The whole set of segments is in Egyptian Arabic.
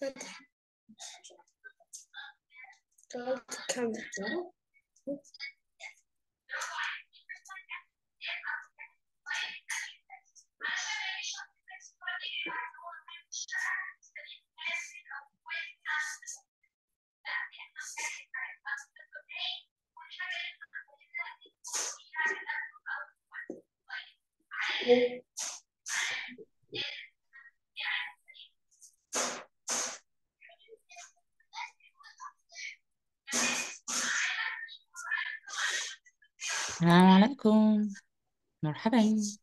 فتح طلعت الكاميرا السلام عليكم مرحبا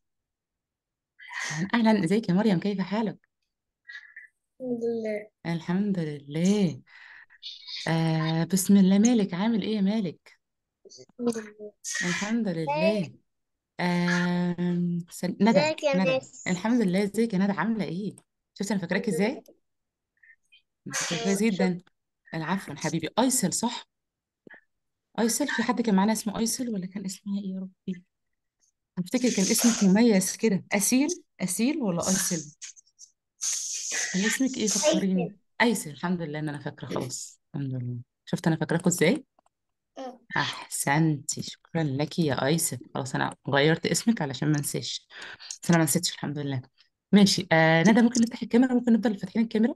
أهلا أهلاً. ازيك يا مريم كيف حالك الحمد لله الحمد لله آه بسم الله مالك عامل ايه يا مالك الحمد لله الحمد لله آه سن... ندى ازيك يا ندى ناس الحمد لله ازيك يا ندى عامله ايه شفت انا فاكراك الحمد ازاي لله أنا فاكراك آه، كويس شكرا جدا العفو حبيبي ايسل صح ايسل في حد كان معانا اسمه ايسل ولا كان اسمها ايه يا ربي افتكر كان اسمك مميز كده اسيل اسيل ولا ايسل كان اسمك ايه فكريني أيسن ايسل الحمد لله ان انا فاكره خلاص الحمد لله شفت انا فاكراكوا ازاي آه، احسنتي شكرا لك يا ايسل خلاص انا غيرت اسمك علشان ما انساش بس انا ما نسيتش الحمد لله ماشي آه ندى ممكن نفتح الكاميرا ممكن نفضل فاتحين الكاميرا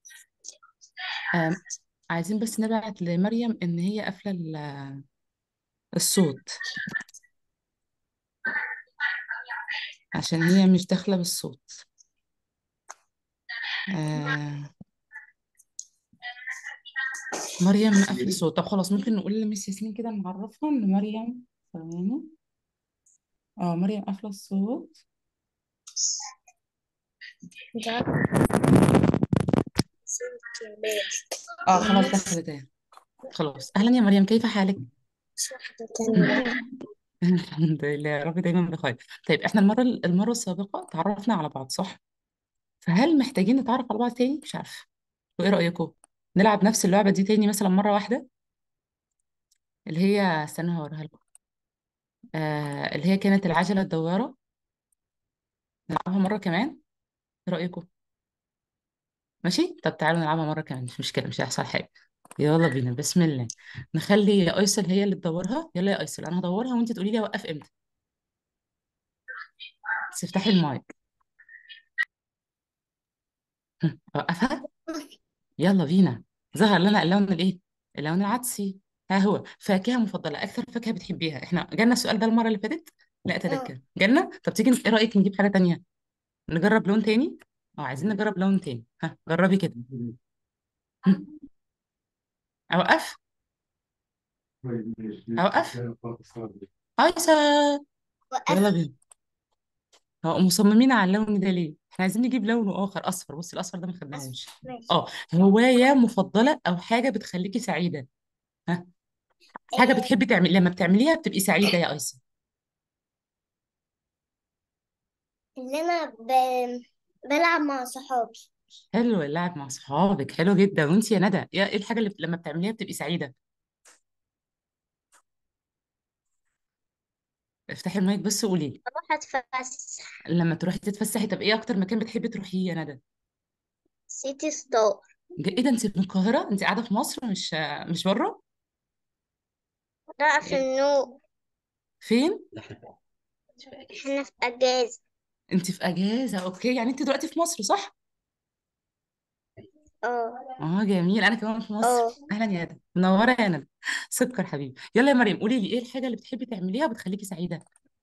آه عايزين بس نبعت لمريم ان هي قافله ال- الصوت عشان هي مش داخله بالصوت آه مريم مقفله الصوت طب خلاص ممكن نقول لمس ياسمين كده نعرفها ان مريم ثواني اه مريم قافله الصوت انت عارف صوت امبارح اه خلاص دخلت اهي خلاص اهلا يا مريم كيف حالك مش واحدة تانية الحمد لله يا رب دايما بخير طيب احنا المره المره السابقه تعرفنا على بعض صح فهل محتاجين نتعرف على بعض تاني مش عارفه وايه رايكم نلعب نفس اللعبه دي تاني مثلا مره واحده اللي هي استنى هوريها لكم آه اللي هي كانت العجله الدواره نلعبها مره كمان ايه رايكم ماشي طب تعالوا نلعبها مره كمان مش مشكله مش هيحصل حاجه يلا بينا بسم الله نخلي يا ايسل هي اللي تدورها يلا يا ايسل انا هدورها وانت تقولي لي اوقف امتى بس افتحي المايك هم، اوقفها يلا بينا ظهر لنا اللون الايه اللون العدسي ها هو فاكهه مفضله اكثر فاكهه بتحبيها احنا جالنا السؤال ده المره اللي فاتت لا اه اتذكر جالنا طب تيجي ايه رايك نجيب حاجه تانية نجرب لون تاني اه عايزين نجرب لون تاني ها جربي كده هم، اوقف اوقف ايسا يلا وقفت بينا هو مصممين على اللون ده ليه احنا عايزين نجيب لون اخر اصفر بصي الاصفر ده ما أصفر خدناهوش ماشي اه هوايه مفضله او حاجه بتخليكي سعيده ها حاجه آه، بتحبي تعملي لما بتعمليها بتبقي سعيده يا ايسا اللي أنا ب... بلعب مع صحابي حلو اللعب مع صحابك حلو جدا وانت يا ندى يا ايه الحاجه اللي بت- لما بتعمليها بتبقي سعيده افتحي المايك بس وقولي لي بروح أتفسح لما تروحي تتفسحي طب ايه اكتر مكان بتحبي تروحيه يا ندى سيتي ستار ج- ايه ده انت من القاهره انت قاعده في مصر مش مش بره لا في النور فين احنا في أجازة انت في اجازه اوكي يعني انت دلوقتي في مصر صح اه اه جميل انا كمان في مصر اه اهلا يا ندى منوره يا ندى سكر حبيبي يلا يا مريم قولي لي ايه الحاجه اللي بتحبي تعمليها وبتخليكي سعيده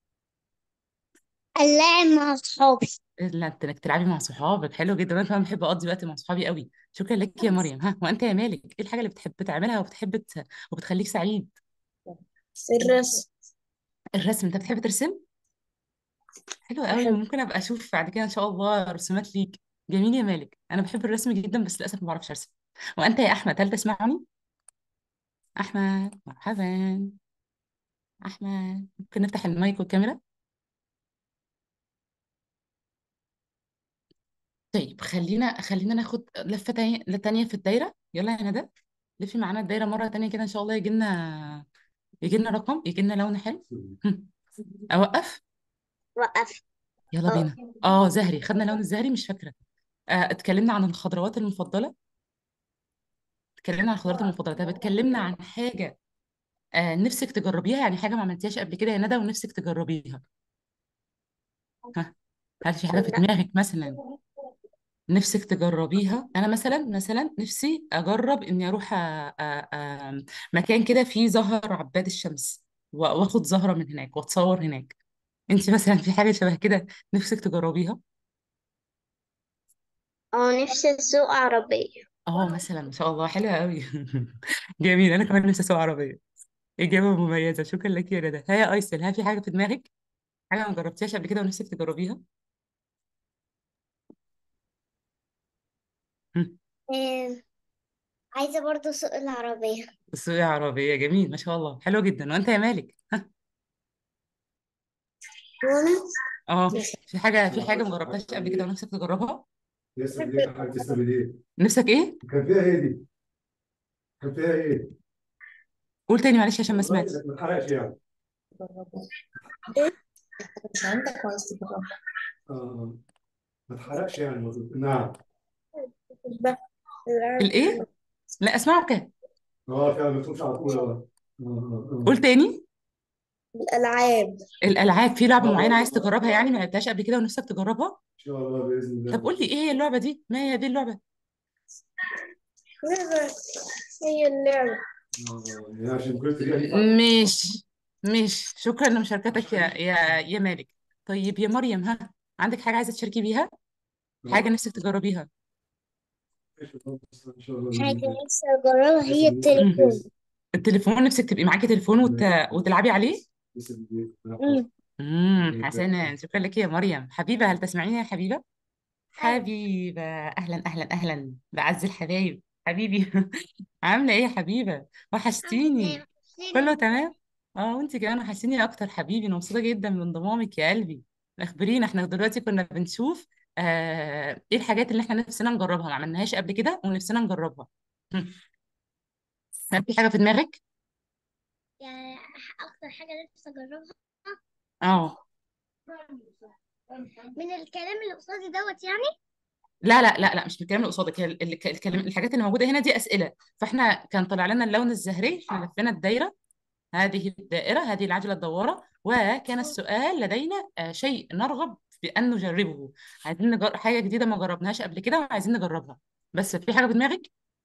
اللعب مع صحابي لا انت انك تلعبي مع صحابك حلو جدا انا كمان بحب اقضي وقت مع صحابي قوي شكرا لك يا مريم ها وانت يا مالك ايه الحاجه اللي بتحب تعملها وبتحب ت... وبتخليك سعيد الرسم الرسم انت بتحب ترسم حلو قوي بحب ممكن ابقى اشوف بعد كده ان شاء الله رسومات ليك جميل يا مالك انا بحب الرسم جدا بس للاسف ما بعرفش ارسم وانت يا احمد هل تسمعني احمد مرحبا احمد ممكن نفتح المايك والكاميرا طيب خلينا خلينا ناخد لفه تانية تانية في الدايره يلا يا ندى لفي معانا الدايره مره تانية كده ان شاء الله يجي لنا يجي لنا رقم يجي لنا لون حلو هم. اوقف وقف يلا اه بينا اه زهري خدنا لون الزهري مش فاكره آه اتكلمنا عن الخضروات المفضله اتكلمنا عن الخضروات المفضله طب اتكلمنا عن حاجه آه نفسك تجربيها يعني حاجه ما عملتيهاش قبل كده يا ندى ونفسك تجربيها ها هل في حاجه في لا دماغك مثلا نفسك تجربيها انا مثلا مثلا نفسي اجرب اني اروح أ... أ... أ... مكان كده فيه زهر عباد الشمس و- واخد زهره من هناك واتصور هناك انت مثلا في حاجه شبه كده نفسك تجربيها اه نفسي اسوق عربية اه مثلا ما شاء الله حلوه قوي جميل انا كمان نفسي اسوق عربيه اجابه مميزه شكرا لك يا ندى ها يا ايسل هل في حاجه في دماغك حاجه ما جربتيهاش قبل كده ونفسك تجربيها هم، آه، عايزة برضو اسوق العربية تسوقي عربيه جميل ما شاء الله حلو جدا وانت يا مالك وانا اه في حاجه في حاجه ما جربتهاش قبل كده ونفسك تجربها يسر ليه يا حبيبتي تسلمي ليه؟ نفسك ايه كان فيها ايه دي؟ كان فيها ايه؟ قول تاني معلش عشان ما سمعتش ما اتحرقش يعني مش عندك عايز تجربها اه ما اتحرقش يعني الموضوع نعم الايه لا اسمعك اه فعلا ما تقومش على طول اه اه اه قول اه تاني الألعاب الالعاب في لعبه آه، معينه عايز آه، تجربها يعني ما لعبتهاش قبل كده ونفسك تجربها ان شاء الله باذن طب الله قول لي ايه هي اللعبه دي ما هي دي اللعبه لعبة هي اللعبة اه يعني عشان قلت دي هتنفع مش مش شكرا لمشاركتك يا يا يا مالك طيب يا مريم ها عندك حاجه عايزه تشاركي بيها حاجه اه نفسك تجربيها ماشي خلاص ان شاء الله باذن حاجة الله نفسي أجربها هي يسر ليه مم. التليفون التليفون نفسك تبقي معاكي تليفون وت... وتلعبي عليه يسر ليه مم. امم حسنا شكرا لك يا مريم حبيبه هل تسمعيني يا حبيبه أيوة حبيبه اهلا اهلا اهلا بعز الحبايب حبيبي عامله ايه يا حبيبه عامل وحشتيني ايه كله وحشتيني تمام اه وانت كمان وحشتيني اكتر حبيبي انا مبسوطه جدا من انضمامك يا قلبي اخبرينا احنا دلوقتي كنا بنشوف آه ايه الحاجات اللي احنا نفسنا نجربها ما عملناهاش قبل كده ونفسنا نجربها هم. هل في حاجه في دماغك يعني أكتر حاجة نفسي أجربها اه من الكلام اللي قصادي دوت يعني لا لا لا لا مش الكلام اللي قصادك هي ال- ال- الكلام الحاجات اللي موجوده هنا دي اسئله فاحنا كان طلع لنا اللون الزهري احنا لفينا الدايره هذه الدائره هذه العجله الدواره وكان السؤال لدينا آه، شيء نرغب في ان نجربه عايزين نجر... حاجه جديده ما جربناهاش قبل كده وعايزين نجربها بس في حاجه في دماغك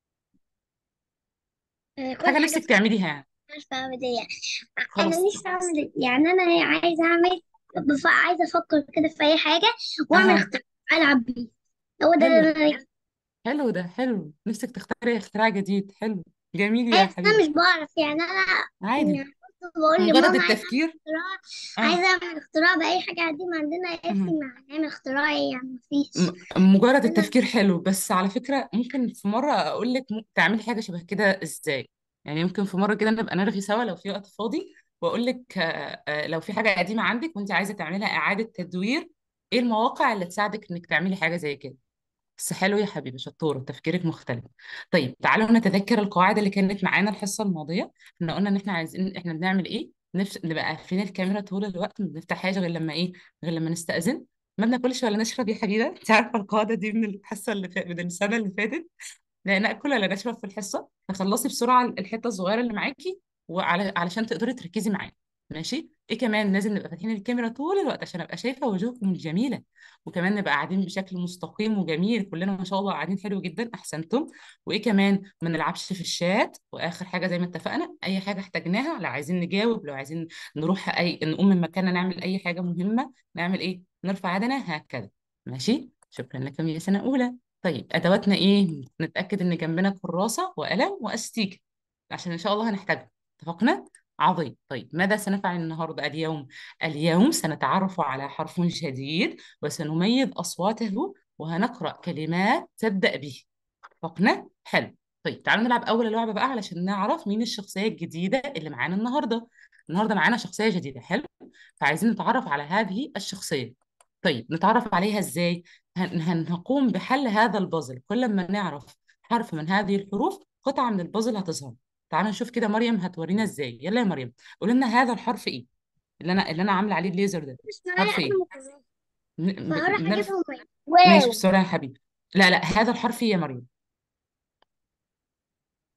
آه، كل حاجه حاجة نفسك تعمليها يعني مش عملية أنا خلاص نفسي أعمل يعني أنا عايزة أعمل بف... عايزة أفكر كده في أي حاجة وأعمل اها اختراع ألعب بيه هو ده حلو اللي أنا حلو ده حلو نفسك تختاري اختراع جديد حلو جميل أيوة يا بس أنا حبيبي مش بعرف يعني أنا عادي يعني كنت بقول مجرد لماما عايزة أعمل التفكير اختراع اه عايزة أعمل اختراع بأي حاجة قديمة عندنا قالت لي مهم. ما هنعمل اختراع إيه يعني مفيش م- مجرد أنا التفكير حلو بس على فكرة ممكن في مرة أقول لك م- تعملي حاجة شبه كده إزاي يعني ممكن في مرة كده نبقى نرغي سوا لو في وقت فاضي وأقول لك آه، آه، لو في حاجة قديمة عندك وأنت عايزة تعملها إعادة تدوير إيه المواقع اللي تساعدك إنك تعملي حاجة زي كده بس حلو يا حبيبي شطورة تفكيرك مختلف طيب تعالوا نتذكر القواعد اللي كانت معانا الحصة الماضية احنا قلنا ان احنا عايزين احنا بنعمل ايه نفس... نبقى قافلين الكاميرا طول الوقت ما بنفتحهاش غير لما ايه غير لما نستأذن ما بناكلش ولا نشرب يا حبيبة انت عارفة القاعدة دي من الحصة اللي فاتت من السنة اللي فاتت لا ناكل ولا نشرب في الحصه فخلصي بسرعه الحته الصغيره اللي معاكي وعلى علشان تقدري تركزي معايا ماشي ايه كمان لازم نبقى فاتحين الكاميرا طول الوقت عشان ابقى شايفه وجوهكم الجميله وكمان نبقى قاعدين بشكل مستقيم وجميل كلنا ما شاء الله قاعدين حلو جدا احسنتم وايه كمان ما نلعبش في الشات واخر حاجه زي ما اتفقنا اي حاجه احتاجناها لو عايزين نجاوب لو عايزين نروح اي نقوم من مكاننا نعمل اي حاجه مهمه نعمل ايه نرفع يدنا هكذا ماشي شكرا لكم يا سنه اولى طيب ادواتنا ايه نتاكد ان جنبنا كراسه وقلم واستيكه عشان ان شاء الله هنحتاجها اتفقنا عظيم طيب ماذا سنفعل النهارده اليوم اليوم سنتعرف على حرف جديد وسنميز اصواته وهنقرا كلمات تبدا به اتفقنا حلو طيب تعالوا نلعب اول لعبه بقى علشان نعرف مين الشخصيه الجديده اللي معانا النهارده النهارده معانا شخصيه جديده حلو فعايزين نتعرف على هذه الشخصيه طيب نتعرف عليها ازاي هن- هن- هنقوم بحل هذا البازل كل ما نعرف حرف من هذه الحروف قطعة من البازل هتظهر تعالوا نشوف كده مريم هتورينا ازاي يلا يا مريم قول لنا هذا الحرف ايه اللي انا اللي انا عامله عليه الليزر ده مش معايا حرف ايه قلم وكمان ن- ب- فهروح نرف... أجيبهم ماشي واو بسرعه يا حبيبي لا لا هذا الحرف ايه يا مريم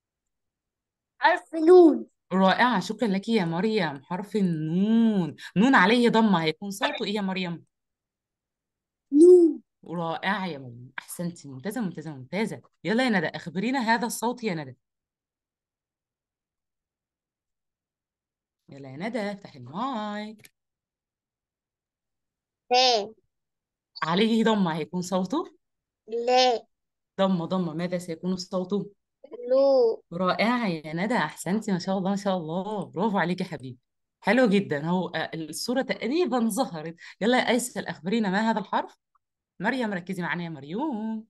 حرف نون رائعة شكرا لك يا مريم حرف النون نون عليه ضمة هيكون صوته ايه يا مريم نون رائعة يا مريم أحسنتي ممتازة ممتازة ممتازة يلا يا ندى أخبرينا هذا الصوت يا ندى يلا يا ندى افتحي المايك لا عليه ضمة هيكون صوته لا ضمة ضمة ماذا سيكون صوته لو رائعة يا ندى أحسنتي ما شاء الله ما شاء الله برافو عليكي يا حبيبي حلو جدا هو آه، الصورة تقريبا ظهرت يلا يا أيسل أخبرينا ما هذا الحرف مريم ركزي معانا يا مريم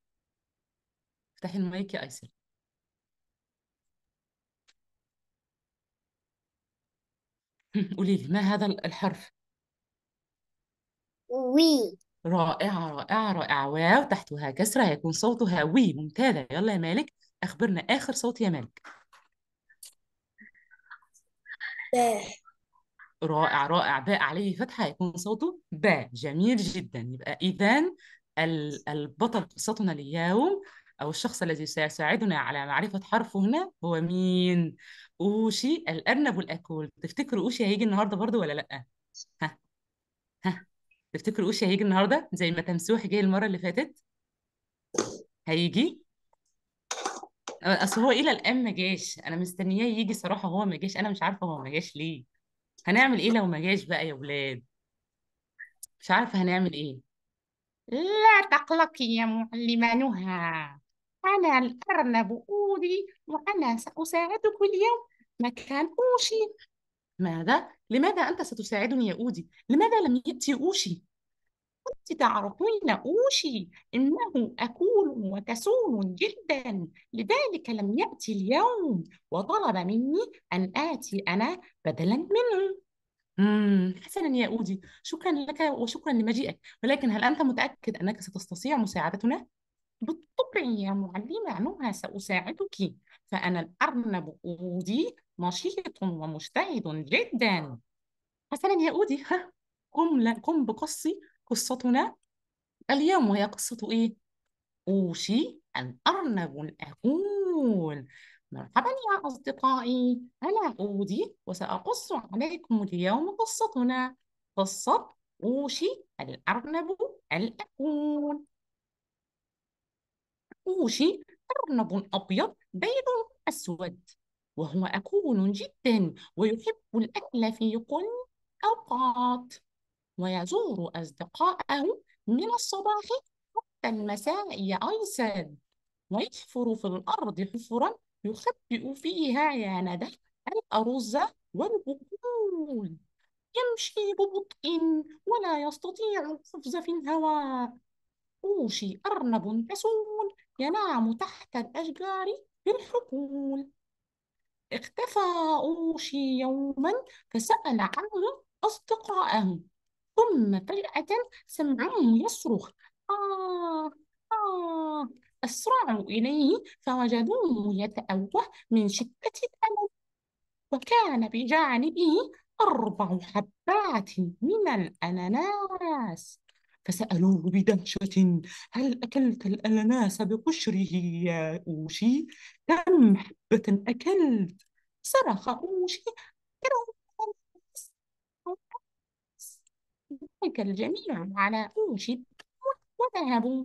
افتحي المايك يا أيسل قولي لي ما هذا الحرف وي رائعة رائعة رائعة واو تحتها كسرة هيكون صوتها وي ممتازة يلا يا مالك أخبرنا آخر صوت يا مالك با رائع رائع باء عليه فتحة هيكون صوته باء جميل جدا يبقى إذا البطل قصتنا اليوم أو الشخص الذي سيساعدنا على معرفة حرفه هنا هو مين؟ أوشي الأرنب الأكول تفتكروا أوشي هيجي النهاردة برضو ولا لأ؟ ها ها تفتكروا أوشي هيجي النهاردة زي ما تمسوح جه المرة اللي فاتت؟ هيجي؟ اصل هو الى الان ما جاش انا مستنياه يجي صراحه هو ما جاش انا مش عارفه هو ما جاش ليه هنعمل ايه لو ما جاش بقى يا ولاد مش عارفه هنعمل ايه لا تقلقي يا معلمة نهى أنا الأرنب أودي وأنا سأساعدك اليوم مكان أوشي ماذا؟ لماذا أنت ستساعدني يا أودي؟ لماذا لم يأتي أوشي؟ أنت تعرفين أوشي إنه أكول وكسول جدا لذلك لم يأتي اليوم وطلب مني أن آتي أنا بدلا منه مم. حسنا يا أودي شكرا لك وشكرا لمجيئك ولكن هل أنت متأكد أنك ستستطيع مساعدتنا؟ بالطبع يا معلمة نهى سأساعدك فأنا الأرنب أودي نشيط ومجتهد جدا حسنا يا أودي ها قم لا قم بقص قصتنا اليوم وهي قصة إيه؟ أوشي الأرنب الأكول مرحبا يا أصدقائي أنا أودي وسأقص عليكم اليوم قصتنا قصة أوشي الأرنب الأكول أوشي أرنب أبيض بيض أسود وهو أكول جدا ويحب الأكل في كل أوقات ويزور أصدقائه من الصباح حتى المساء يا أيسر ويحفر في الأرض حفرا يخبئ فيها يا ندى الأرز والبقول يمشي ببطء ولا يستطيع القفز في الهواء أوشي أرنب كسول ينام تحت الأشجار في الحقول اختفى أوشي يوما فسأل عنه أصدقائه ثم فجأة سمعوه يصرخ آه آه أسرعوا إليه فوجدوه يتأوه من شدة الألم وكان بجانبه أربع حبات من الأناناس فسألوه بدهشة هل أكلت الأناناس بقشره يا أوشي؟ كم حبة أكلت؟ صرخ أوشي ضحك الجميع على أوشي وذهبوا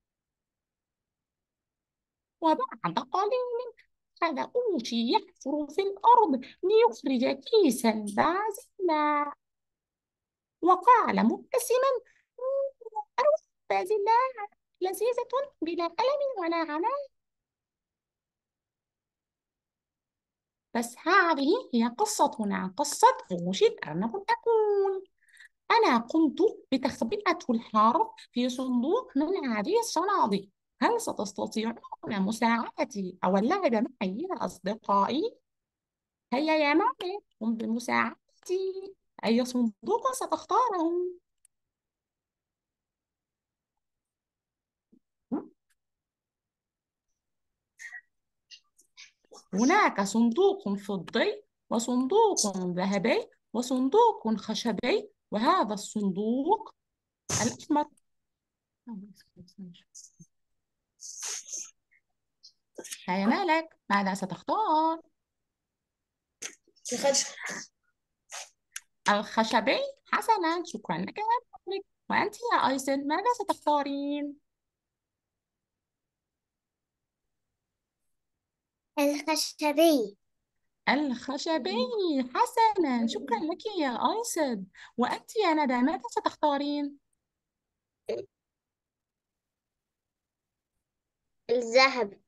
وبعد قليل أخذ أوشي يحفر في الأرض ليخرج كيسا بازلا وقال مبتسما أروح بازلا لذيذة بلا ألم ولا عناء بس هذه هي قصتنا قصة أوشي الأرنب الأكول أنا قمت بتخبئة الحرف في صندوق من هذه الصناديق هل ستستطيعون مساعدتي أو اللعب معي يا أصدقائي؟ هيا يا معي قم بمساعدتي أي صندوق ستختاره؟ هناك صندوق فضي وصندوق ذهبي وصندوق خشبي وهذا الصندوق الأحمر هيا مالك ماذا ستختار؟ الخشب الخشبي حسنا شكرا لك يا مالك وأنت يا أيسن ماذا ستختارين؟ الخشبي الخشبي حسنا شكرا لك يا أيسن وأنت يا ندى ماذا ستختارين؟ الذهب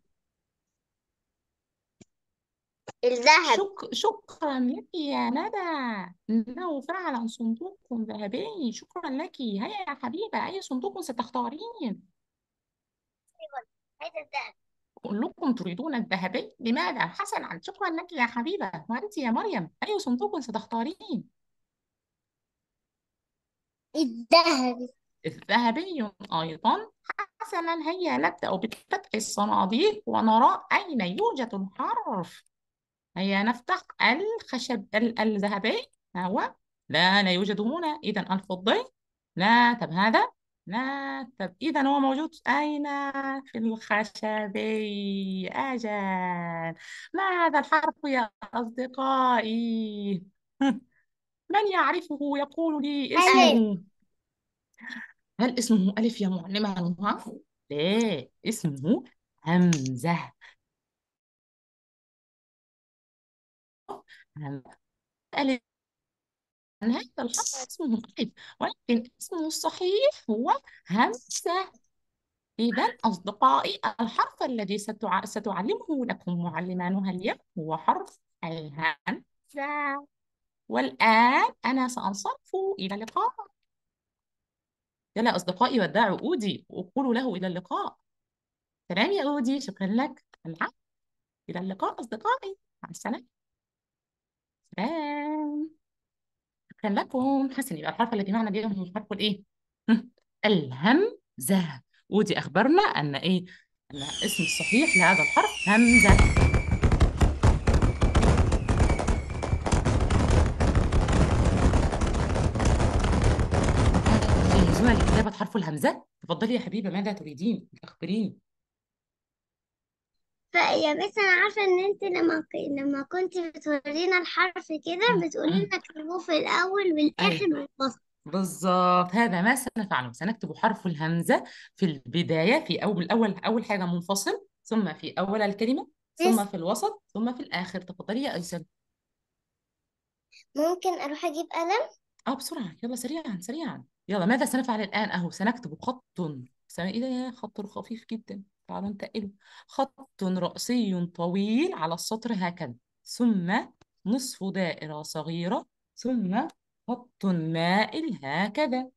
الذهب شك... شكرا لك يا ندى إنه فعلا صندوق ذهبي شكرا لك هيا يا حبيبة أي صندوق ستختارين؟ هذا الذهب كلكم تريدون الذهبي لماذا؟ حسنا شكرا لك يا حبيبة وأنت يا مريم أي صندوق ستختارين؟ الذهب الذهبي أيضا حسنا هيا نبدأ بفتح الصناديق ونرى أين يوجد الحرف هيا نفتح الخشب ال- الذهبي ها هو لا لا يوجد هنا إذا الفضي لا طب هذا لا طب إذا هو موجود أين في الخشبي أجل ما هذا الحرف يا أصدقائي من يعرفه يقول لي ألف اسمه هل اسمه ألف يا معلمة نهى؟ لا اسمه همزة همزة ألف هذا الحرف اسمه ألف ولكن اسمه الصحيح هو همزة إذا أصدقائي الحرف الذي ستع... ستعلمه لكم معلمة نهى اليوم هو حرف الهمزة والآن أنا سأنصرف إلى اللقاء يلا أصدقائي ودعوا أودي وقولوا له إلى اللقاء سلام يا أودي شكرا لك العفو إلى اللقاء أصدقائي مع السلامة سلام شكرا لكم حسن يبقى الحرف الذي معنا اليوم هو حرف الإيه؟ الهمزة ودي أخبرنا أن إيه؟ أن اسم الصحيح لهذا الحرف همزة جاهزون لكتابة حرف الهمزة؟ تفضلي يا حبيبة ماذا تريدين؟ أخبريني فيا بس انا عارفه ان انت لما ك- لما كنت بتورينا الحرف كده بتقولي مم. لنا اكتبوه في الاول والاخر أيوة والوسط بالظبط هذا ما سنفعله سنكتب حرف الهمزة في البداية في أول أول أول حاجة منفصل ثم في أول الكلمة ثم بس في الوسط ثم في الآخر تفضلي يا أيسن ممكن اروح اجيب قلم اه بسرعة يلا سريعا سريعا يلا ماذا سنفعل الآن أهو سنكتب خط سنة إيه ده يا خط خفيف جدا تعالوا ننتقله خط رأسي طويل على السطر هكذا ثم نصف دائرة صغيرة ثم خط مائل هكذا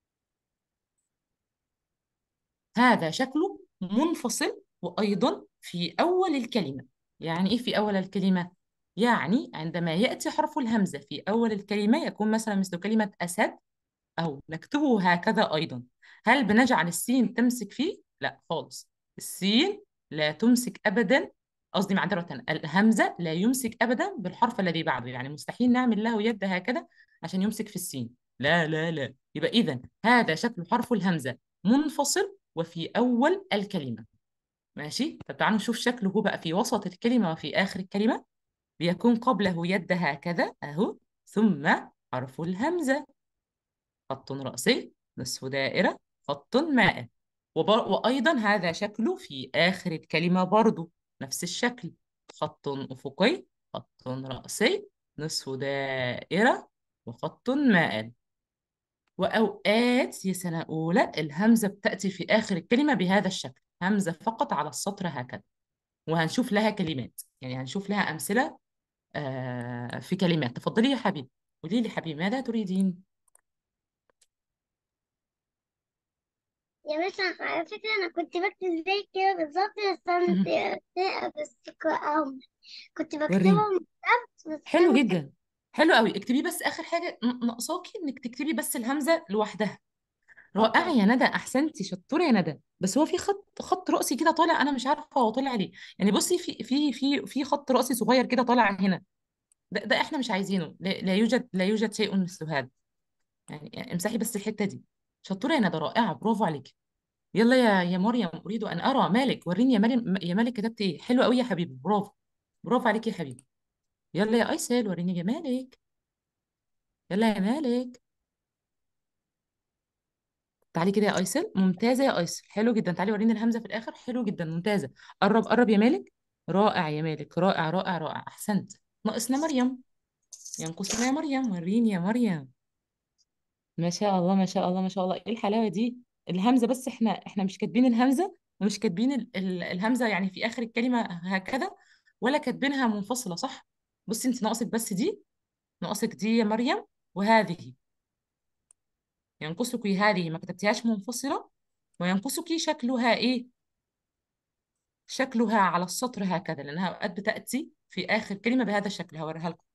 هذا شكله منفصل وأيضا في أول الكلمة يعني إيه في أول الكلمة؟ يعني عندما يأتي حرف الهمزة في أول الكلمة يكون مثلا مثل كلمة أسد أو نكتبه هكذا أيضا هل بنجعل السين تمسك فيه؟ لا خالص السين لا تمسك أبدا قصدي معذرة الهمزة لا يمسك أبدا بالحرف الذي بعده يعني مستحيل نعمل له يد هكذا عشان يمسك في السين لا لا لا يبقى إذا هذا شكل حرف الهمزة منفصل وفي أول الكلمة ماشي طب تعالوا نشوف شكله هو بقى في وسط الكلمة وفي آخر الكلمة بيكون قبله يد هكذا أهو ثم حرف الهمزة خط رأسي نصف دائرة خط مائل وبر... وأيضا هذا شكله في آخر الكلمة برضو نفس الشكل خط أفقي خط رأسي نصف دائرة وخط مائل وأوقات يا سنة أولى الهمزة بتأتي في آخر الكلمة بهذا الشكل همزة فقط على السطر هكذا وهنشوف لها كلمات يعني هنشوف لها أمثلة آه في كلمات تفضلي يا حبيبي قولي لي حبيبي ماذا تريدين؟ يا بس على فكره انا كنت بكتب زي كده بالظبط بس انا بس ك- أهو. كنت وريني بكتبهم بالظبط بس حلو انا جدا حلو قوي اكتبي بس اخر حاجه ن- ناقصاكي انك تكتبي بس الهمزه لوحدها رائعه يا ندى احسنتي شطوره يا ندى بس هو في خط خط راسي كده طالع انا مش عارفه هو طالع ليه يعني بصي في في في في خط راسي صغير كده طالع هنا ده, ده احنا مش عايزينه لا, لا يوجد لا يوجد شيء مثل هذا يعني امسحي بس الحته دي شطوره يا ندى رائعه برافو عليكي يلا يا يا مريم اريد ان ارى مالك وريني يا مريم يا مالك كتبت ايه حلو قوي يا حبيبي برافو برافو عليكي يا حبيبي يلا يا ايسل وريني جمالك يلا يا مالك تعالي كده يا ايسل ممتازه يا ايسل حلو جدا تعالي وريني الهمزه في الاخر حلو جدا ممتازه قرب قرب يا مالك رائع يا مالك رائع رائع رائع احسنت ناقصنا مريم ينقصنا يا مريم وريني يا مريم ما شاء الله ما شاء الله ما شاء الله ايه الحلاوه دي الهمزه بس احنا احنا مش كاتبين الهمزه ومش كاتبين ال ال الهمزه يعني في اخر الكلمه هكذا ولا كاتبينها منفصله صح بصي انت ناقصك بس دي ناقصك دي يا مريم وهذه ينقصك هذه ما كتبتيهاش منفصله وينقصك شكلها ايه شكلها على السطر هكذا لانها اوقات بتاتي في اخر كلمه بهذا الشكل هوريها لكم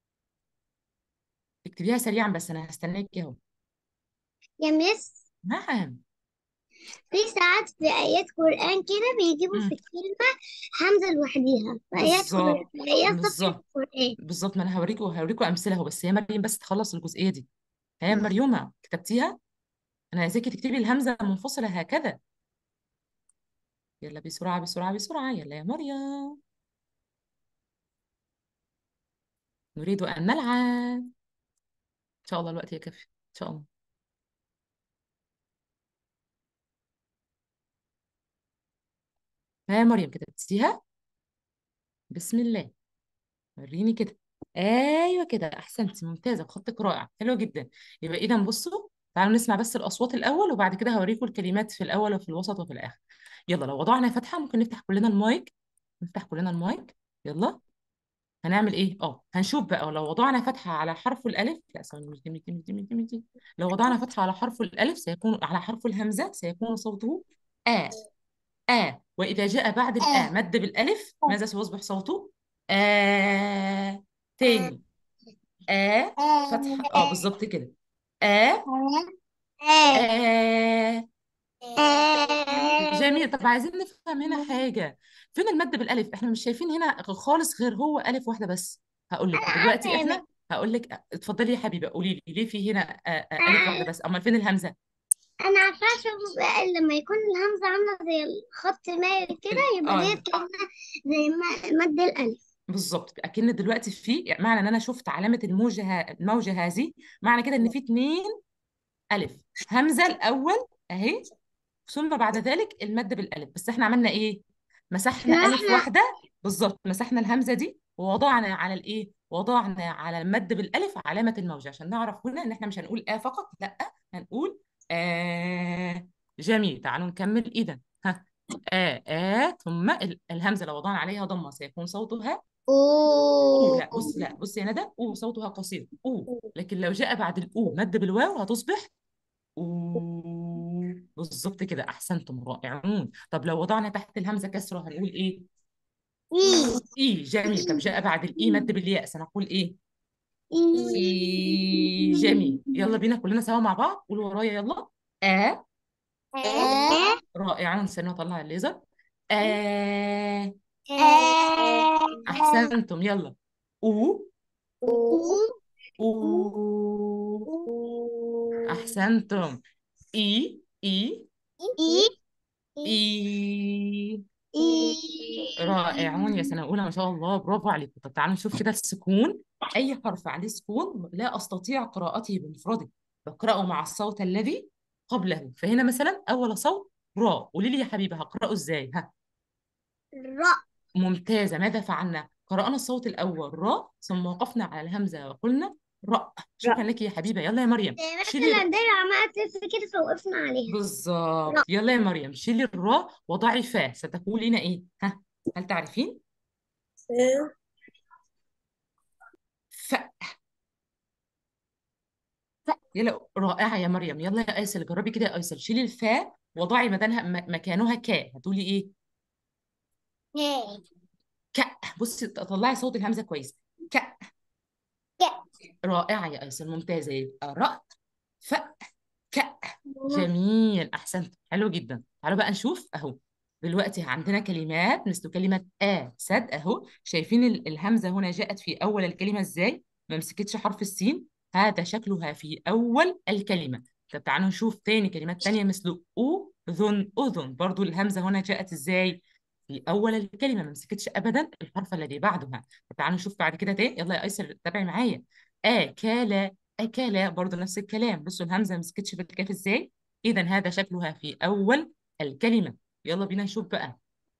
اكتبيها سريعا بس انا هستناكي اهو يا مس نعم في ساعات في آيات قرآن كده بيجيبوا مم. في الكلمة همزة لوحديها في آيات بالظبط قرآن في آيات صفحة بالظبط القرآن بالظبط ما انا هوريكم هوريكم امثله اهو بس يا مريم بس تخلص الجزئيه دي هي مريومه كتبتيها انا عايزاكي تكتبي الهمزه منفصله هكذا يلا بسرعه بسرعه بسرعه يلا يا مريم نريد ان نلعب ان شاء الله الوقت يكفي ان شاء الله ها يا مريم كتبتيها بسم الله وريني كده ايوه كده احسنتي ممتازه خطك رائع حلو جدا يبقى اذا بصوا تعالوا نسمع بس الاصوات الاول وبعد كده هوريكم الكلمات في الاول وفي الوسط وفي الاخر يلا لو وضعنا فتحه ممكن نفتح كلنا المايك نفتح كلنا المايك يلا هنعمل ايه اه هنشوف بقى لو وضعنا فتحه على حرف الالف لا ثواني مش دي مش دي مش دي مش دي مش دي لو وضعنا فتحه على حرف الالف سيكون على حرف الهمزه سيكون صوته آ آ وإذا جاء بعد الآ مد بالألف ماذا سيصبح صوته؟ آ تاني آ فتحة اه بالظبط كده آ آ جميل طب عايزين نفهم هنا حاجة فين المد بالألف احنا مش شايفين هنا خالص غير هو ألف واحدة بس هقول لك دلوقتي احنا هقول لك اتفضلي يا حبيبة قولي لي ليه في هنا آ آ ألف واحدة بس أمال فين الهمزة؟ أنا عارفة شوف بقى لما يكون الهمزة عاملة زي الخط مايل كده يبقى اه ديت كأنها زي ما- مد الألف بالظبط اكن دلوقتي في يعني معنى ان انا شفت علامه الموجه ه- الموجه هذه معنى كده ان في اتنين الف همزه الاول اهي ثم بعد ذلك المد بالالف بس احنا عملنا ايه مسحنا احنا الف احنا واحده بالظبط مسحنا الهمزه دي ووضعنا على الايه وضعنا على المد بالالف علامه الموجه عشان نعرف هنا ان احنا مش هنقول ا فقط لا هنقول آ جميل تعالوا نكمل اذا ها آ آ ثم ال- الهمزة لو وضعنا عليها ضمة سيكون صوتها أو أوه لا بص لا بص يا ندى أو صوتها قصير أو لكن لو جاء بعد الأو مد بالواو هتصبح أو بالظبط كده أحسنتم رائعون طب لو وضعنا تحت الهمزة كسرة هنقول إيه؟ إي إي جميل طب جاء بعد الإي مد بالياء سنقول إيه؟ إي إي جميل يلا بينا كلنا سوا مع بعض قولوا ورايا يلا آ آ رائعون سنطلع الليزر آ آ أحسنتم يلا أو أو أو أحسنتم إي إي إي إي إي رائعون يا سنة أولى ما شاء الله برافو عليكم طب تعالوا نشوف كده السكون أي حرف عليه سكون لا أستطيع قراءته بمفرده بقرأه مع الصوت الذي قبله فهنا مثلا أول صوت راء قولي لي يا حبيبة هقرأه إزاي ها راء ممتازة ماذا فعلنا قرأنا الصوت الأول راء ثم وقفنا على الهمزة وقلنا راء شكرا لك يا حبيبة يلا يا مريم زي شيلي مثلا دايرة عمالة تلف كده فوقفنا عليها بالظبط راء يلا يا مريم شيلي الراء وضعي فاء ستقولين ايه ها هل تعرفين فاء فاء يلا رائعة يا مريم يلا يا ايسل جربي كده يا ايسل شيلي الفاء وضعي مكانها م- مكانها كاء هتقولي ايه هاي كاء بصي طلعي صوت الهمزة كويس كاء كأ رائعة يا ايسل ممتازة يبقى راء فاء كاء جميل احسنت حلو جدا تعالوا بقى نشوف اهو دلوقتي عندنا كلمات مثل كلمة آ سد اهو شايفين ال- الهمزة هنا جاءت في أول الكلمة ازاي ما مسكتش حرف السين هذا شكلها في أول الكلمة طب تعالوا نشوف تاني كلمات تانية مثل أذن أذن برضو الهمزة هنا جاءت ازاي في أول الكلمة ما مسكتش أبدا الحرف الذي بعدها فتعالوا نشوف بعد كده تاني يلا يا أيسر تابعي معايا أكل أكل برضه نفس الكلام بصوا الهمزة ما مسكتش في الكاف إزاي إذا هذا شكلها في أول الكلمة يلا بينا نشوف بقى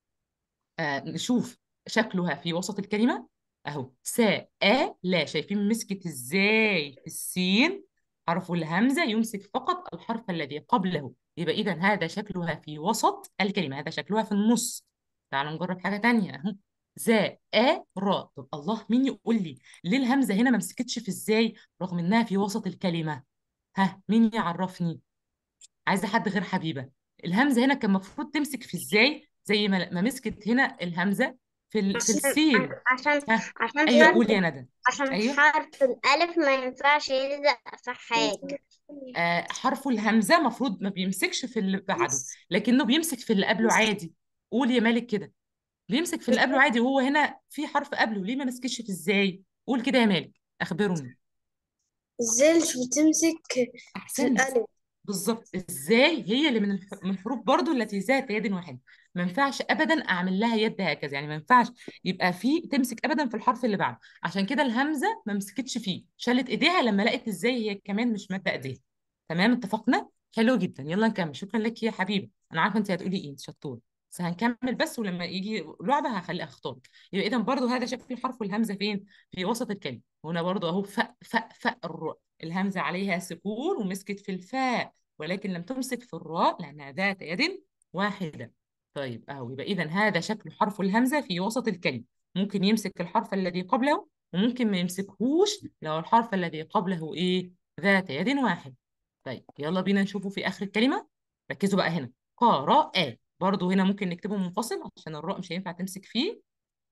آه نشوف شكلها في وسط الكلمة أهو سا آ لا شايفين مسكت إزاي في السين حرف الهمزة يمسك فقط الحرف الذي قبله يبقى إذا هذا شكلها في وسط الكلمة هذا شكلها في النص تعالوا نجرب حاجة تانية أهو زا آ را طب الله مين يقول لي ليه الهمزة هنا ما مسكتش في إزاي رغم إنها في وسط الكلمة ها مين يعرفني عايزة حد غير حبيبة الهمزة هنا كان المفروض تمسك في إزاي زي ما ما مسكت هنا الهمزة في ال... في عشان السين عشان ها عشان أيوه حرف قول يا ندى عشان أيوه حرف الألف ما ينفعش يلزق في حاجة آه حرف الهمزة مفروض ما بيمسكش في اللي بعده لكنه بيمسك في اللي قبله عادي قول يا مالك كده بيمسك في اللي قبله عادي وهو هنا في حرف قبله ليه ما مسكش في ازاي قول كده يا مالك اخبرني ازاي مش بتمسك في احسنت الألف بالظبط ازاي هي اللي من الح- من الحروف برضو التي ذات يد واحده ما ينفعش ابدا اعمل لها يد هكذا يعني ما ينفعش يبقى في تمسك ابدا في الحرف اللي بعده عشان كده الهمزه ما مسكتش فيه شالت ايديها لما لقت ازاي هي كمان مش ماده ايديها تمام اتفقنا حلو جدا يلا نكمل شكرا لك يا حبيبي انا عارفه انت هتقولي ايه انت شطور بس هنكمل بس ولما يجي لعبه هخليها اختار يبقى اذا برضو هذا شكل الحرف والهمزه فين في وسط الكلمه هنا برضو اهو فاء فاء فاء الراء الهمزه عليها سكون ومسكت في الفاء ولكن لم تمسك في الراء لأنها ذات يد واحدة طيب أهو يبقى إذا هذا شكل حرف الهمزة في وسط الكلمة ممكن يمسك الحرف الذي قبله وممكن ما يمسكهوش لو الحرف الذي قبله إيه ذات يد واحد طيب يلا بينا نشوفه في آخر الكلمة ركزوا بقى هنا قراء برضو هنا ممكن نكتبه منفصل عشان الراء مش هينفع تمسك فيه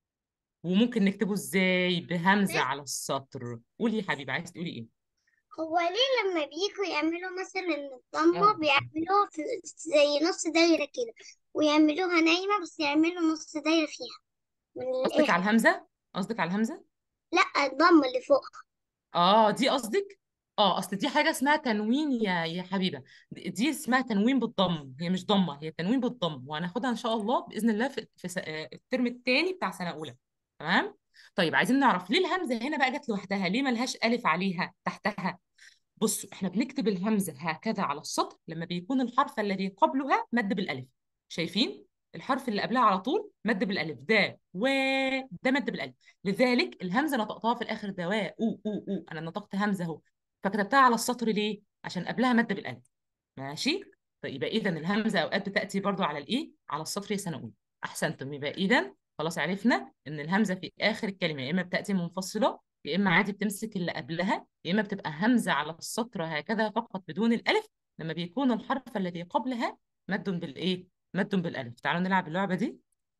وممكن نكتبه ازاي بهمزة على السطر قولي يا حبيبي عايز تقولي ايه هو ليه لما بييجوا يعملوا مثلا الضمة اه بيعملوها في زي نص دايرة كده ويعملوها نايمة بس يعملوا نص دايرة فيها من قصدك الآخر على الهمزة قصدك على الهمزة لا الضمة اللي فوق اه دي قصدك اه اصل دي حاجه اسمها تنوين يا يا حبيبه دي دي اسمها تنوين بالضم هي مش ضمه هي تنوين بالضم وهناخدها ان شاء الله باذن الله في, في س- آه، الترم الثاني بتاع سنه اولى تمام طيب عايزين نعرف ليه الهمزه هنا بقى جت لوحدها ليه ملهاش الف عليها تحتها بصوا احنا بنكتب الهمزه هكذا على السطر لما بيكون الحرف الذي قبلها مد بالالف شايفين الحرف اللي قبلها على طول مد بالالف ده و ده مد بالالف لذلك الهمزه نطقتها في الاخر ده وا او او او انا نطقت همزه اهو فكتبتها على السطر ليه عشان قبلها مد بالالف ماشي طيب يبقى اذا الهمزه اوقات بتاتي برضو على الايه على السطر يا سنه احسنتم يبقى اذا خلاص عرفنا ان الهمزه في اخر الكلمه يا اما بتاتي منفصله يا اما عادي بتمسك اللي قبلها يا اما بتبقى همزه على السطر هكذا فقط بدون الالف لما بيكون الحرف الذي قبلها مد بالايه مد بالالف تعالوا نلعب اللعبه دي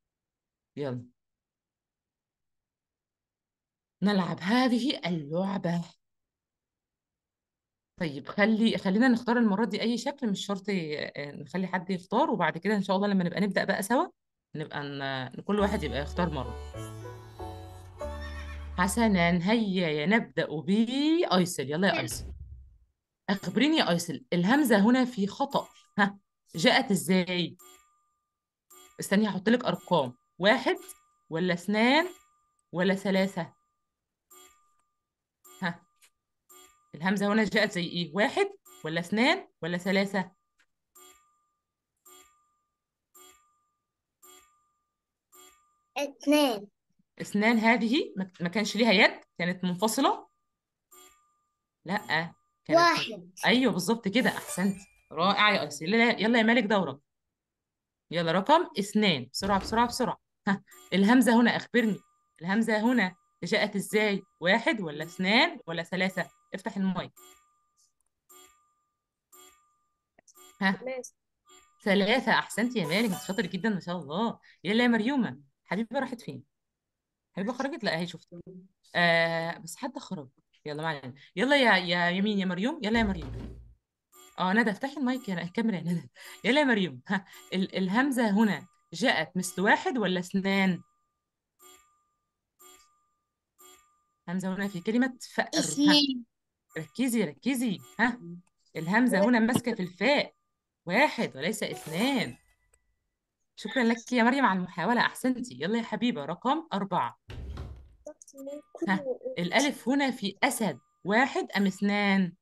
يلا نلعب هذه اللعبه طيب خلي خلينا نختار المرة دي أي شكل مش شرط آه، نخلي حد يختار وبعد كده إن شاء الله لما نبقى نبدأ بقى سوا نبقى ن... كل واحد يبقى يختار مرة حسنا هيا يا نبدأ بأيسل يلا يا أيسل أخبريني يا أيسل الهمزة هنا في خطأ ها جاءت إزاي؟ استني هحط لك أرقام واحد ولا اثنان ولا ثلاثة ها الهمزة هنا جاءت زي إيه؟ واحد ولا اثنان ولا ثلاثة؟ اتنين اثنان هذه ما ما كانش ليها يد كانت منفصلة لا كانت واحد ايوه بالظبط كده احسنت رائع يا ايسي يلا يلا يا مالك دورك يلا رقم اثنان بسرعة بسرعة بسرعة ها الهمزة هنا اخبرني الهمزة هنا جاءت ازاي واحد ولا اثنان ولا ثلاثة افتح المايك ها ثلاثة احسنت يا مالك انت شاطر جدا ما شاء الله يلا يا مريومة حبيبة راحت فين حبيبة خرجت لا اهي شفت آه بس حد خرج يلا معلش يلا يا يا يمين يا مريم يلا يا مريم اه ندى افتحي المايك يا الكاميرا يا ندى يلا يا مريم ها ال الهمزة هنا جاءت مثل واحد ولا اثنان همزة هنا في كلمة فأر ها اثنين ركزي ركزي ها الهمزة هنا ماسكة في الفاء واحد وليس اثنان شكرا لك يا مريم على المحاولة أحسنتي يلا يا حبيبة رقم أربعة ها الألف هنا في أسد واحد أم اثنان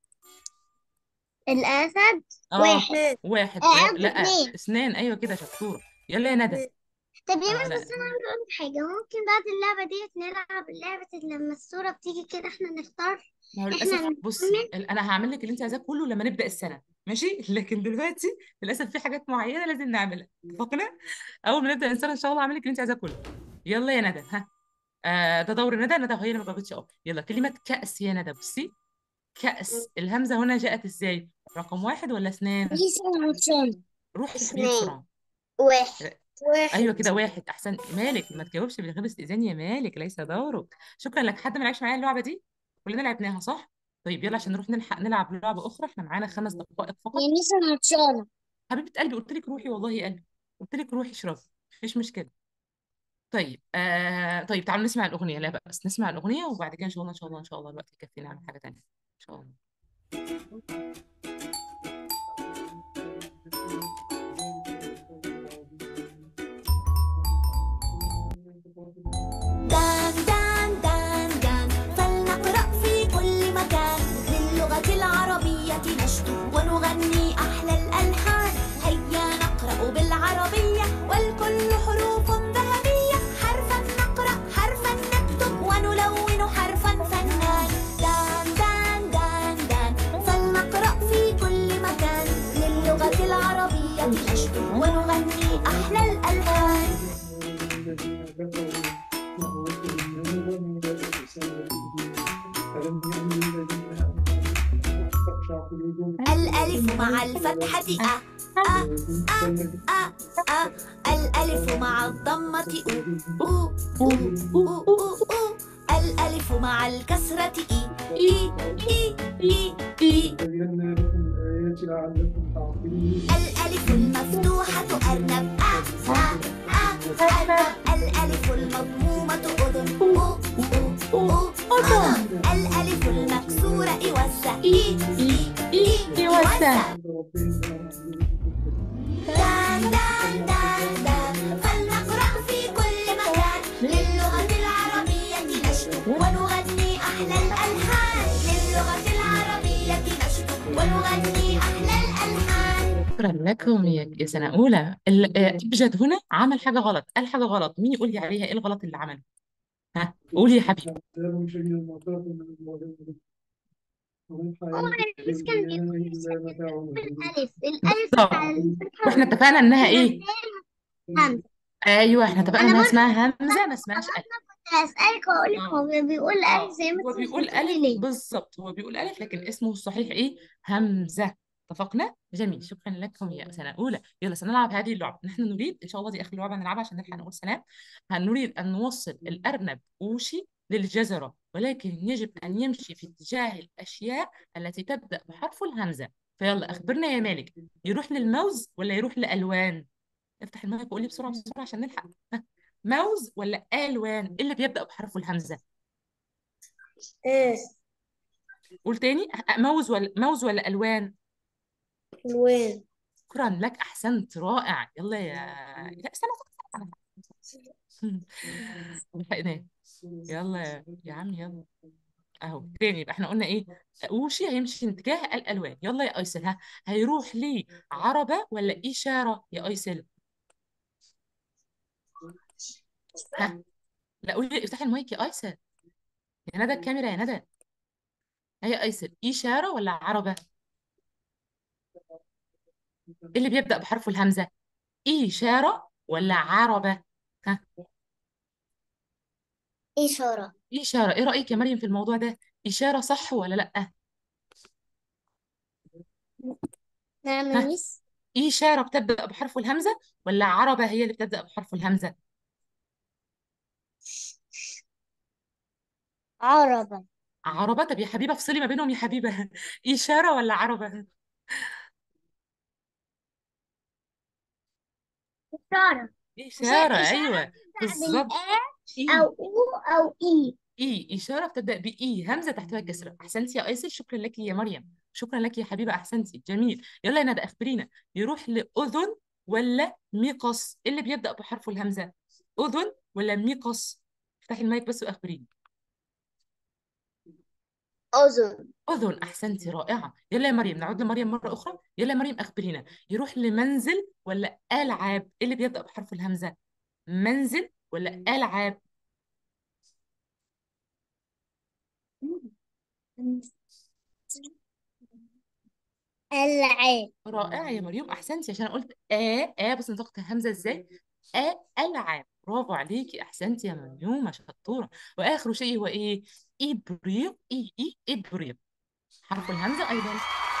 الأسد اه واحد واحد آه، برا- لا اثنين. اثنين أيوة كده شطورة يلا يا ندى طب يا اه مس لا بس أنا عايزة أقول لك حاجة ممكن بعد اللعبة ديت نلعب لعبة لما الصورة بتيجي كده احنا نختار ما هو احنا للأسف نعمل بصي ال- أنا هعمل لك اللي أنت عايزاه كله لما نبدأ السنة ماشي لكن دلوقتي للأسف في حاجات معينة لازم نعملها اتفقنا أول ما نبدأ السنة إن شاء الله هعمل لك اللي أنت عايزاه كله يلا يا ندى ها آه ده دور ندى ندى هي اللي ما جاوبتش اه يلا كلمة كأس يا ندى بصي كأس الهمزة هنا جاءت ازاي رقم واحد ولا اثنين عشان روحي قولي اثنين بسرعة واحد ايوه واحد كده واحد احسن مالك ما تجاوبش من غير استئذان يا مالك ليس دورك شكرا لك حد ما لعبش معايا اللعبة دي كلنا لعبناها صح طيب يلا عشان نروح نلحق نلعب لعبة أخرى احنا معانا خمس دقائق فقط يا ميس أنا عطشانة حبيبة قلبي قلت لك روحي والله يا قلبي قلت لك روحي اشربي مفيش مشكلة طيب آه طيب تعالوا نسمع الأغنية لا بأس نسمع الأغنية وبعد كده إن شاء الله إن شاء الله إن شاء الله الوقت يكفينا نعمل حاجة تانية إن شاء الله دان دان دان دان فلنقرأ في كل مكان للغة العربية نشدو ونغني أحلى الألحان هيا نقرأ بالعربية والكل حروف ذهبية حرفا نقرأ حرفا نكتب ونلون حرفا فنان دان دان دان دان فلنقرأ في كل مكان للغة العربية نشدو ونغني أحلى الألحان الألف مع الفتحة أ أ أ أ أ الألف مع الضمة أو أو أو أو أو الألف مع الكسرة إي إي إي إي إي الألف المفتوحة أرنب أ أ أ أرنب الألف المضمومة أذن أو أو أو أذن الألف المكسورة إوسة إي إي إي إوسة دان دان دان دان فلنقرأ في كل مكان للغة العربية نشدو ونغني أحلى الألحان للغة العربية نشدو ونغني أحلى الألحان شكرا لكم يا يا سنة أولى ال- آه، أبجد هنا عمل حاجة غلط قال حاجة غلط مين يقول لي عليها إيه الغلط اللي عمله ها قولي يا حبيبي هو الرئيس كان بيقول الألف الألف بالظبط على الفتحة واحنا اتفقنا إنها إيه همزة أيوه احنا اتفقنا أنا إنها برضه اسمها همزة ما اسمهاش ألف كنت هسألك وأقول لك اه هو بيقول اه ألف زي ما هو أنت بيقول بتقولي ألف ليه بالظبط هو بيقول ألف لكن اسمه الصحيح إيه همزة اتفقنا جميل شكرا لكم يا سنة أولى يلا سنلعب هذه اللعبة نحن نريد إن شاء الله دي آخر لعبة نلعبها عشان نلحق نقول سلام هنريد أن نوصل الأرنب أوشي للجزرة ولكن يجب أن يمشي في اتجاه الأشياء التي تبدأ بحرف الهمزة فيلا أخبرنا يا مالك يروح للموز ولا يروح لألوان افتح المايك وقول لي بسرعة بسرعة عشان نلحق ها، موز ولا ألوان إيه اللي بيبدأ بحرف الهمزة إيه قول تاني أ- موز ولا موز ولا ألوان الوين شكرا لك أحسنت رائع يلا يا لا استنى استنى لحقناه يلا يا يا عم يلا اهو تاني يبقى احنا قلنا ايه اوشي هيمشي في اتجاه الالوان يلا يا ايسل ها هيروح لي عربة ولا اشارة يا ايسل ها لا قولي لي افتحي المايك يا ايسل يا ندى الكاميرا يا ندى هي ايسل اشارة ولا عربة ايه اللي بيبدأ بحرف الهمزة اشارة ولا عربة ها إشارة اشارة ايه رأيك يا مريم في الموضوع ده اشارة صح ولا لا نعم يا ها ميس اشارة بتبدأ بحرف الهمزة ولا عربة هي اللي بتبدأ بحرف الهمزة عربة عربة طب يا حبيبة افصلي ما بينهم يا حبيبة إشارة ولا عربة إشارة عشان إشارة إشارة أيوة بتبدأ بالظبط بالآ إي أو أو أو إي إي إشارة بتبدأ بإي همزة تحتها كسرة أحسنتي يا أيسر شكرا لك يا مريم شكرا لك يا حبيبة أحسنتي جميل يلا يا ندى أخبرينا يروح لأذن ولا ميقص إيه اللي بيبدأ بحرف الهمزة أذن ولا ميقص افتحي المايك بس وأخبريني أذن أذن أحسنتي رائعة يلا يا مريم نعود لمريم مرة أخرى يلا يا مريم أخبرينا يروح لمنزل ولا ألعاب إيه اللي بيبدأ بحرف الهمزة منزل ولا ألعاب العين رائعة يا مريم أحسنتي عشان قلت آ آ بس نطقت الهمزة إزاي آ ألعاب برافو عليكي أحسنتي يا مريم شطورة وآخر شيء هو إيه إبريق إي إي إبريق حرف الهمزة أيضا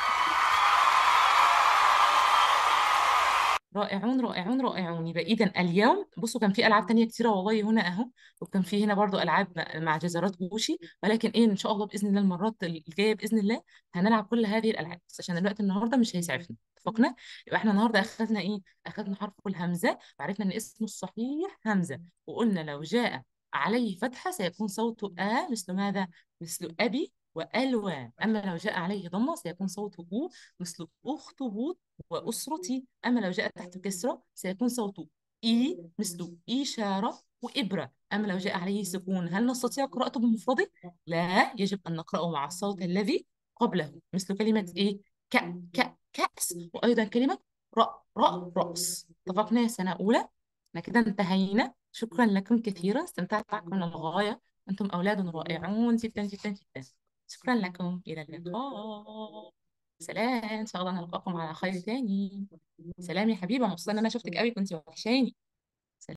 رائعون رائعون رائعون يبقى اذا اليوم بصوا كان في العاب تانية كتيره والله هنا اهو وكان في هنا برضو العاب م- مع جزرات غوشي ولكن ايه ان شاء الله باذن الله المرات الجايه باذن الله هنلعب كل هذه الالعاب بس عشان الوقت النهارده مش هيسعفنا اتفقنا يبقى احنا النهارده اخذنا ايه اخذنا حرف الهمزه وعرفنا ان اسمه الصحيح همزه وقلنا لو جاء عليه فتحه سيكون صوته ا مثل ماذا مثل ابي والوان اما لو جاء عليه ضمه سيكون صوته او مثل اخطبوط وأسرتي أما لو جاء تحت كسرة سيكون صوته إي مثل إشارة وإبرة أما لو جاء عليه سكون هل نستطيع قراءته بمفرده؟ لا يجب أن نقرأه مع الصوت الذي قبله مثل كلمة إيه؟ ك ك كأس وأيضا كلمة رأ رأ رأس اتفقنا يا سنة أولى احنا كده انتهينا شكرا لكم كثيرا استمتعت معكم للغاية أنتم أولاد رائعون جدا جدا جدا شكرا لكم إلى اللقاء سلام ان شاء الله نلقاكم على خير تاني سلام يا حبيبه مبسوطه ان انا شفتك قوي كنت وحشاني